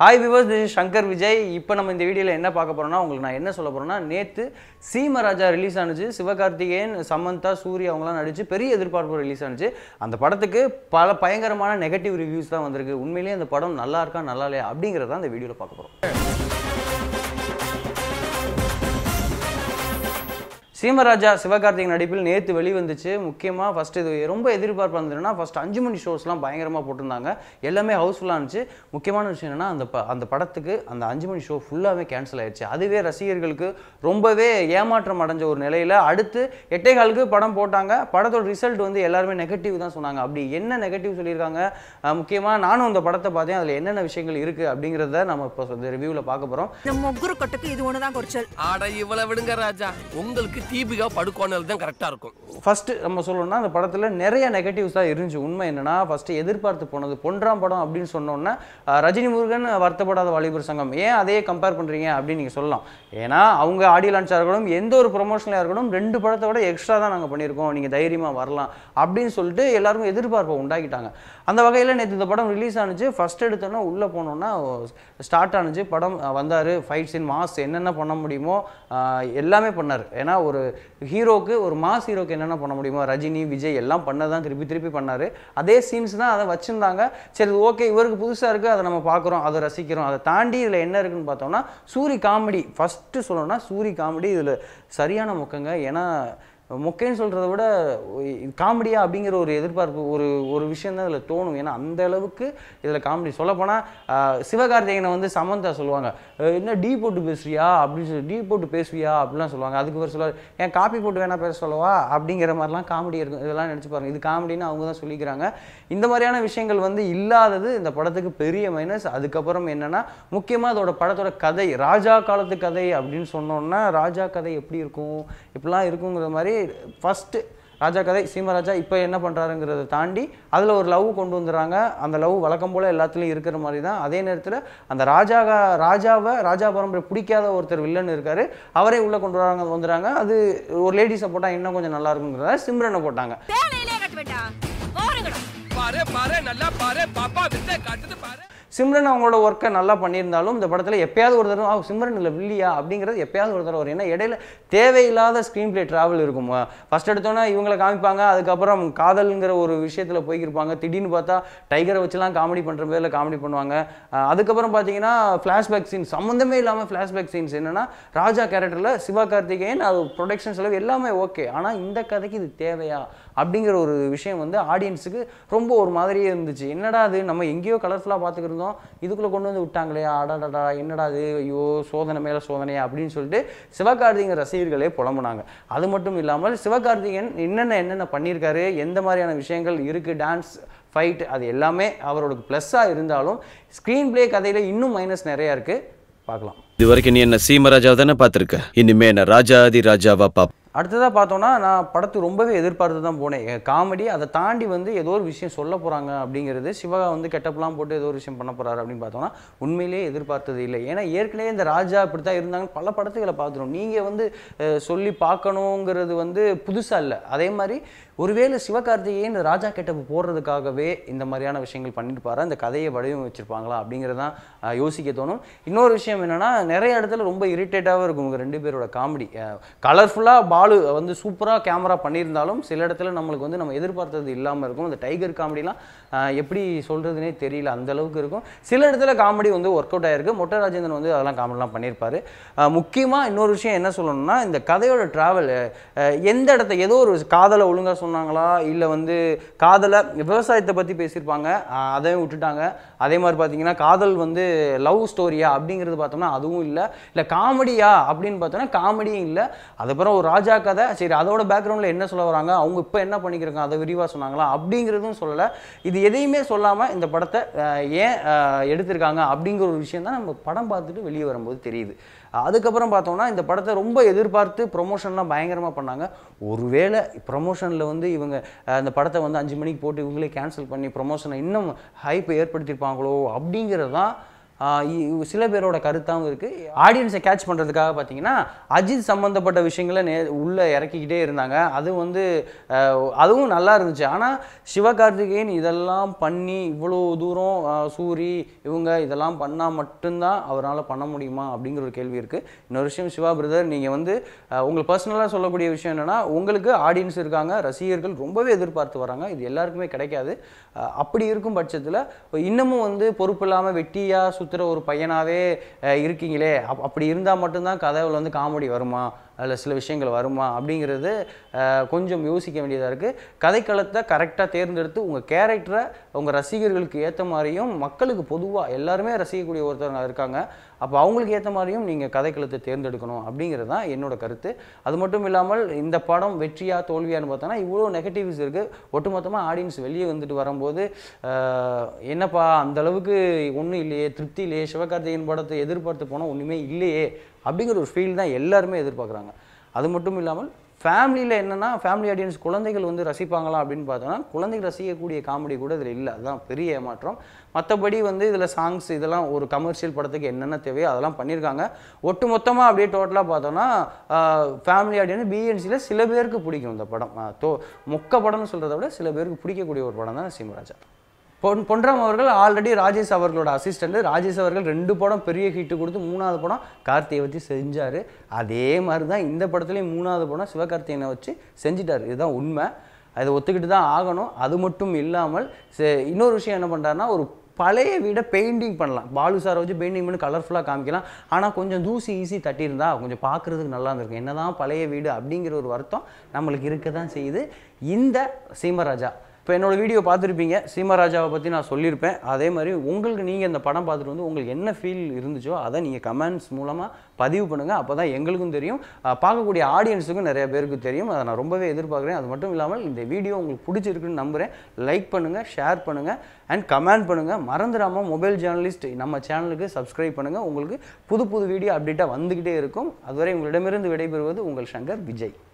hi viewers this is Shankar Vijay இப்போ நம்ம இந்த வீடியோவில் என்ன பார்க்க போறோம்னா உங்களுக்கு நான் என்ன சொல்ல போறேன்னா நேற்று சீமராஜா ரிலீஸ் ஆனுச்சு சிவகார்த்திகேயன் சமந்தா சூர்யா அவங்களாம் நடிச்சு பெரிய எதிர்பார்ப்பு ரிலீஸ் ஆனுச்சு அந்த படத்துக்கு பல பயங்கரமான நெகட்டிவ் ரிவ்யூஸ் தான் வந்திருக்கு உண்மையிலேயே அந்த படம் நல்லா இருக்கா நல்லா இல்லையா அப்படிங்கிறத அந்த வீடியோவில் பார்க்க போகிறோம் சீமராஜா சிவகார்த்திகேயன் நடிப்பில் நேற்று வெளிவந்துச்சு முக்கியமாக ஃபஸ்ட் இது ரொம்ப எதிர்பார்ப்பு இருந்ததுன்னா ஃபஸ்ட் அஞ்சு மணி ஷோஸ்லாம் பயங்கரமாக போட்டிருந்தாங்க எல்லாமே ஹவுஸ்ஃபுல்லாக இருந்துச்சு முக்கியமான விஷயம் என்னன்னா அந்த ப அந்த படத்துக்கு அந்த அஞ்சு மணி ஷோ ஃபுல்லாகவே கேன்சல் ஆயிடுச்சு அதுவே ரசிகர்களுக்கு ரொம்பவே ஏமாற்றம் அடைஞ்ச ஒரு நிலையில் அடுத்து எட்டே காலுக்கு படம் போட்டாங்க படத்தோட ரிசல்ட் வந்து எல்லாருமே நெகட்டிவ் தான் சொன்னாங்க அப்படி என்ன நெகட்டிவ் சொல்லியிருக்காங்க முக்கியமாக நானும் அந்த படத்தை பார்த்தேன் அதில் என்னென்ன விஷயங்கள் இருக்குது அப்படிங்கிறத நம்ம இப்போ இந்த ரிவ்யூவில் பார்க்க போகிறோம் இந்த முగ్గురు கொட்டுக்கு இது ஒண்ணுதான் குறைச்சல் ஆட இவ்வளவு விடுங்க ராஜா உங்களுக்கு தீபிகா படுக்கோணல் தான் கரெக்டா இருக்கும் ஃபர்ஸ்ட் நம்ம சொல்லணும்னா அந்த படத்தில் நிறைய நெகட்டிவ்ஸ் தான் இருந்துச்சு உண்மை என்னன்னா ஃபர்ஸ்ட் எதிர்பார்த்து போனது பொன்றாம் படம் அப்படின்னு சொன்னோன்னே அஹ், ரஜினி முருகன் வருத்தப்படாத வாலிபர் சங்கம் ஏன் அதையே கம்பேர் பண்ணுறீங்க அப்படின்னு நீங்கள் சொல்லலாம் ஏன்னா அவங்க ஆடியோ லான்ச்சாக இருக்கட்டும் எந்த ஒரு ப்ரொமோஷனாக இருக்கட்டும் ரெண்டு படத்தை விட எக்ஸ்ட்ரா தான் நாங்கள் பண்ணியிருக்கோம் நீங்கள் தைரியமாக வரலாம் அப்படின்னு சொல்லிட்டு எல்லாருக்கும் எதிர்பார்ப்பை உண்டாக்கிட்டாங்க அந்த வகையில் நேற்று இந்த படம் ரிலீஸ் ஆனுச்சு ஃபர்ஸ்ட் எடுத்தோன்னா உள்ளே போனோன்னா ஸ்டார்ட் ஆனுச்சு படம் வந்தார் ஃபைட் சீன் மாஸ் என்னென்ன பண்ண முடியுமோ அஹ், எல்லாமே பண்ணார் ஏன்னா ஒரு ஹீரோக்கு ஒரு மாஸ் ஹீரோக்கு என்னென்ன பண்ண முடியுமோ ரஜினி விஜய் எல்லாம் பண்ணதான் திருப்பி திருப்பி பண்ணார் அதே சீன்ஸ் தான் அதை வச்சுருந்தாங்க சரி ஓகே இவருக்கு புதுசாக இருக்குது அதை நம்ம பார்க்குறோம் அதை ரசிக்கிறோம் அதை தாண்டி இதில் என்ன இருக்குன்னு பார்த்தோம்னா சூரி காமெடி ஃபஸ்ட்டு சொல்லணும்னா சூரி காமெடி இதில் சரியான முக்கங்க ஏன்னா மொக்கைன்னு சொல்கிறத விட காமெடியா அப்படிங்கிற ஒரு எதிர்பார்ப்பு ஒரு ஒரு விஷயம் தான் இதில் தோணும் ஏன்னா அந்த அளவுக்கு இதில் காமெடி சொல்லப்போனால் சிவகார்த்திகேயனை வந்து சமந்தா சொல்லுவாங்க அஹ் என்ன டீ போட்டு பேசுறியா அப்படின்னு சொல்லி டீ போட்டு பேசுவியா அப்படிலாம் சொல்லுவாங்க அதுக்கு ஒரு சொல்லுவார் ஏன் காப்பி போட்டு வேணா பேச சொல்லவா அப்படிங்கிற மாதிரிலாம் காமெடி இருக்கும் இதெல்லாம் நினச்சி பாருங்க இது காமெடின்னு அவங்க தான் சொல்லிக்கிறாங்க இந்த மாதிரியான விஷயங்கள் வந்து இல்லாதது இந்த படத்துக்கு பெரிய மைனஸ் அதுக்கப்புறம் என்னன்னா முக்கியமாக அதோட படத்தோட கதை ராஜா காலத்து கதை அப்படின்னு சொன்னோன்னா ராஜா கதை எப்படி இருக்கும் இப்படிலாம் இருக்குங்கிற மாதிரி ஃபஸ்ட்டு ராஜா கதை சீமராஜா இப்போ என்ன பண்ணுறாருங்கிறத தாண்டி அதில் ஒரு லவ் கொண்டு வந்துடுறாங்க அந்த லவ் வழக்கம் போல் எல்லாத்துலேயும் இருக்கிற மாதிரி தான் அதே நேரத்தில் அந்த ராஜா ராஜாவை ராஜா பரம்பரை பிடிக்காத ஒருத்தர் வில்லன் இருக்காரு அவரே உள்ளே கொண்டு வராங்க வந்துடுறாங்க அது ஒரு லேடிஸை போட்டால் இன்னும் கொஞ்சம் நல்லா இருக்குங்கிறத சிம்ரனை போட்டாங்க தேனையிலே கட்ட வேண்டாம் ஓரங்கடா பாரு பாரு நல்லா பாரு பாப்பா வித்த காட்டுது பாரு சிம்ரன் அவங்களோட ஒர்க்கை நல்லா பண்ணியிருந்தாலும் இந்த படத்தில் எப்பயாவது ஒரு தடவை "ஆ, சிம்ரன் இல்லை வில்லியா அப்படிங்கிறது எப்பயாவது ஒரு தடவை வரும் ஏன்னா இடையில தேவையில்லாத ஸ்க்ரீன் ப்ளே ட்ராவல் இருக்கும் ஃபர்ஸ்ட் எடுத்தோன்னே இவங்களை காமிப்பாங்க அதுக்கப்புறம் காதல்ங்கிற ஒரு விஷயத்தில் போய்க்கிருப்பாங்க திடீர்னு பார்த்தா டைகரை வச்சுலாம் காமெடி பண்ணுற பேரில் காமெடி பண்ணுவாங்க அஹ் அதுக்கப்புறம் பார்த்தீங்கன்னா ஃப்ளாஷ்பேக் சீன்ஸ் சம்மந்தமே இல்லாமல் ஃப்ளாஷ்பேக் சீன்ஸ் என்னன்னா ராஜா கேரக்டரில் சிவா கார்த்திகேயன் அது ப்ரொடக்ஷன் செலவு எல்லாமே ஓகே ஆனால் இந்த கதைக்கு இது தேவையா அப்படிங்கிற ஒரு விஷயம் வந்து ஆடியன்ஸுக்கு ரொம்ப ஒரு மாதிரியே இருந்துச்சு என்னடா அது நம்ம எங்கேயோ கலர்ஃபுல்லாக பார்த்துக்கிருந்தோம் இதுக்குள்ளே கொண்டு வந்து விட்டாங்களே அடாடா என்னடா அது ஐயோ சோதனை மேலே சோதனையா அப்படின்னு சொல்லிட்டு சிவகார்த்திகேயன் ரசிகர்களே புலம்புனாங்க அது மட்டும் இல்லாமல் சிவகார்த்திகேயன் என்னென்ன என்னென்ன பண்ணியிருக்காரு எந்த மாதிரியான விஷயங்கள் இருக்குது டான்ஸ் ஃபைட் அது எல்லாமே அவரோட ப்ளஸ்ஸாக இருந்தாலும் ஸ்க்ரீன் ப்ளே கதையில் இன்னும் மைனஸ் நிறையா இருக்குது பார்க்கலாம் இது வரைக்கும் நீ என்ன சீமராஜாவை தானே பார்த்துருக்க இனிமே என்ன ராஜாதி ராஜாவா பாப் அடுத்ததாக பார்த்தோன்னா நான் படத்தை ரொம்பவே எதிர்பார்த்து தான் போனேன் காமெடி அதை தாண்டி வந்து ஏதோ ஒரு விஷயம் சொல்ல போகிறாங்க அப்படிங்கிறது சிவா வந்து கெட்டப்லாம் போட்டு ஏதோ ஒரு விஷயம் பண்ண போகிறாரு அப்படின்னு பார்த்தோன்னா உண்மையிலேயே எதிர்பார்த்தது இல்லை ஏன்னா ஏற்கனவே இந்த ராஜா இப்படி தான் இருந்தாங்க பல படத்துகளை பார்த்துரும் நீங்கள் வந்து அஹ், சொல்லி பார்க்கணுங்கிறது வந்து புதுசாக இல்லை அதே மாதிரி ஒருவேளை சிவகார்த்திகேயன் இந்த ராஜா கெட்டப் போடுறதுக்காகவே இந்த மாதிரியான விஷயங்கள் பண்ணியிருப்பாரா இந்த கதையை வடிவமைச்சிருப்பாங்களா அப்படிங்கிறதான் அஹ், யோசிக்க தோணும் இன்னொரு விஷயம் என்னன்னா நிறைய இடத்துல ரொம்ப இரிட்டேட்டாகவும் இருக்கும் இவங்க ரெண்டு பேரோட காமெடி கலர்ஃபுல்லாக பாலு வந்து சூப்பராக கேமரா பண்ணியிருந்தாலும் சில இடத்துல நம்மளுக்கு வந்து நம்ம எதிர்பார்த்தது இல்லாமல் இருக்கும் இந்த டைகர் காமெடிலாம் அஹ், எப்படி சொல்கிறதுனே தெரியல அந்த அளவுக்கு இருக்கும் சில இடத்துல காமெடி வந்து ஒர்க் அவுட் ஆயிருக்கு மொட்டை ராஜேந்திரன் வந்து அதெல்லாம் காமெடிலாம் பண்ணியிருப்பாரு முக்கியமாக இன்னொரு விஷயம் என்ன சொல்லணும்னா இந்த கதையோட ட்ராவல் எந்த இடத்த ஏதோ ஒரு காதலை ஒழுங்காக சொன்னாங்களா இல்லை வந்து காதலை விவசாயத்தை பற்றி பேசியிருப்பாங்க அஹ், அதையும் விட்டுட்டாங்க அதே மாதிரி பார்த்தீங்கன்னா காதல் வந்து லவ் ஸ்டோரியா அப்படிங்கிறது பார்த்தோம்னா அதுவும் இல்லை இல்லை காமெடியா அப்படின்னு பார்த்தோம்னா காமெடியும் இல்லை அதுக்கப்புறம் ஒரு ராஜா கதை சரி அதோட பேக்ரவுண்டில் என்ன சொல்ல வராங்க அவங்க இப்போ என்ன பண்ணிக்கிறாங்க அதை விரிவாக சொன்னாங்களா அப்படிங்கிறதும் சொல்லலை இது எதையுமே சொல்லாமல் இந்த படத்தை அஹ், ஏன் அஹ், எடுத்திருக்காங்க அப்படிங்கிற ஒரு விஷயம் தான் நம்ம படம் பார்த்துட்டு வெளியே வரும்போது தெரியுது அதுக்கப்புறம் பார்த்தோம்னா இந்த படத்தை ரொம்ப எதிர்பார்த்து ப்ரொமோஷன்லாம் பயங்கரமாக பண்ணாங்க ஒருவேளை ப்ரொமோஷனில் வந்து இவங்க அஹ், இந்த படத்தை வந்து அஞ்சு மணிக்கு போட்டு இவங்களே கேன்சல் பண்ணி ப்ரொமோஷனை இன்னும் ஹைப் ஏற்படுத்தியிருப்பாங்களோ அப்படிங்கிறது தான் ஆஹ் இ- சில பேரோட கருத்தாகவும் இருக்குது ஆடியன்ஸை கேட்ச் பண்ணுறதுக்காக பார்த்தீங்கன்னா அஜித் சம்மந்தப்பட்ட விஷயங்களை நே உள்ளே இறக்கிக்கிட்டே இருந்தாங்க அது வந்து ஆஹ் அதுவும் நல்லா இருந்துச்சு ஆனால் சிவகார்த்திகேயன் இதெல்லாம் பண்ணி இவ்வளோ தூரம் ஆஹ் சூரி இவங்க இதெல்லாம் பண்ணால் மட்டும்தான் அவரால் பண்ண முடியுமா அப்படிங்கிற ஒரு கேள்வி இருக்குது இன்னொரு விஷயம் சிவா பிரதர் நீங்கள் வந்து ஆஹ் உங்களுக்கு பர்சனலாக சொல்லக்கூடிய விஷயம் என்னென்னா உங்களுக்கு ஆடியன்ஸ் இருக்காங்க ரசிகர்கள் ரொம்பவே எதிர்பார்த்து வராங்க இது எல்லாருக்குமே கிடைக்காது ஆஹ் அப்படி இருக்கும் பட்சத்தில் இன்னமும் வந்து பொறுப்பு இல்லாமல் வெட்டியாக சுற்றுற ஒரு பையனாகவே இருக்கீங்களே அப் அப்படி இருந்தால் மட்டும்தான் கதையில் வந்து காமெடி வருமா அதில் சில விஷயங்கள் வருமா அப்படிங்கிறது ஆஹ் கொஞ்சம் யோசிக்க வேண்டியதாக இருக்குது கதைக்களத்தை கரெக்டாக தேர்ந்தெடுத்து உங்கள் கேரக்டரை உங்கள் ரசிகர்களுக்கு ஏற்ற மாதிரியும் மக்களுக்கு பொதுவாக எல்லாருமே ரசிக்கக்கூடிய ஒருத்தவங்க இருக்காங்க அப்போ அவங்களுக்கு ஏற்ற மாதிரியும் நீங்கள் கதைக்களத்தை தேர்ந்தெடுக்கணும் அப்படிங்கிறது தான் என்னோட கருத்து அது மட்டும் இல்லாமல் இந்த படம் வெற்றியா தோல்வியான்னு பார்த்தோன்னா இவ்வளோ நெகட்டிவ்ஸ் இருக்குது ஒட்டுமொத்தமாக ஆடியன்ஸ் வெளியே வந்துட்டு வரும்போது ஆஹ் என்னப்பா அந்த அளவுக்கு ஒன்றும் இல்லையே திருப்தி இல்லையே சிவகார்த்திகேயன் படத்தை எதிர்பார்த்து போனால் ஒன்றுமே இல்லையே அப்படிங்கிற ஒரு ஃபீல் தான் எல்லாருமே எதிர்பார்க்குறாங்க அது மட்டும் இல்லாமல் ஃபேமிலியில் என்னென்னா ஃபேமிலி ஆடியன்ஸ் குழந்தைகள் வந்து ரசிப்பாங்களா அப்படின்னு பார்த்தோன்னா குழந்தைகள் ரசிக்கக்கூடிய காமெடி கூட இதில் இல்லை அதுதான் பெரிய ஏமாற்றம் மற்றபடி வந்து இதில் சாங்ஸ் இதெல்லாம் ஒரு கமர்ஷியல் படத்துக்கு என்னென்ன தேவையோ அதெல்லாம் பண்ணியிருக்காங்க ஒட்டு மொத்தமாக அப்படியே டோட்டலாக பார்த்தோன்னா ஃபேமிலி ஆடியன்ஸ் பிஎன்சியில் சில பேருக்கு பிடிக்கும் இந்த படம் ஆஹ் தோ மொக்க படம்னு சொல்கிறத விட சில பேருக்கு பிடிக்கக்கூடிய ஒரு படம் தான் சிம்மராஜா பொன் பொன்ராம் அவர்கள் ஆல்ரெடி ராஜேஷ் அவர்களோட அசிஸ்டண்ட் ராஜேஷ் அவர்கள் ரெண்டு படம் பெரிய ஹிட் கொடுத்து மூணாவது படம் கார்த்தியை வச்சு செஞ்சார் அதே மாதிரி தான் இந்த படத்துலேயும் மூணாவது படம் சிவகார்த்திகேயனை வச்சு செஞ்சிட்டார் இதுதான் உண்மை அதை ஒத்துக்கிட்டு தான் ஆகணும் அது மட்டும் இல்லாமல் சே- இன்னொரு விஷயம் என்ன பண்ணுறாருன்னா ஒரு பழைய வீடை பெயிண்டிங் பண்ணலாம் பாலு சாரை வச்சு பெயிண்டிங் பண்ணி கலர்ஃபுல்லாக காமிக்கலாம் ஆனால் கொஞ்சம் தூசி ஈஸி தட்டியிருந்தா கொஞ்சம் பார்க்குறதுக்கு நல்லா இருந்திருக்கும் என்னதான் பழைய வீடு அப்படிங்கிற ஒரு வருத்தம் நம்மளுக்கு இருக்க தான் செய்யுது இந்த சீமராஜா இப்போ என்னோட வீடியோ பார்த்துருப்பீங்க சீமராஜாவை பற்றி நான் சொல்லியிருப்பேன் அதே மாதிரி உங்களுக்கு நீங்கள் இந்த படம் பார்த்துட்டு வந்து உங்களுக்கு என்ன ஃபீல் இருந்துச்சோ அதை நீங்கள் கமெண்ட்ஸ் மூலமாக பதிவு பண்ணுங்கள் அப்போ தான் எங்களுக்கும் தெரியும் அஹ் பார்க்கக்கூடிய ஆடியன்ஸுக்கும் நிறைய பேருக்கு தெரியும் அதை நான் ரொம்பவே எதிர்பார்க்குறேன் அது மட்டும் இல்லாமல் இந்த வீடியோ உங்களுக்கு பிடிச்சிருக்குன்னு நம்புகிறேன் லைக் பண்ணுங்கள் ஷேர் பண்ணுங்கள் அண்ட் கமெண்ட் பண்ணுங்கள் மறந்துடாமல் மொபைல் ஜேர்னலிஸ்ட் நம்ம சேனலுக்கு சப்ஸ்கிரைப் பண்ணுங்கள் உங்களுக்கு புது புது வீடியோ அப்டேட்டாக வந்துக்கிட்டே இருக்கும் அதுவரை உங்களிடமிருந்து விடைபெறுவது உங்கள் சங்கர் விஜய்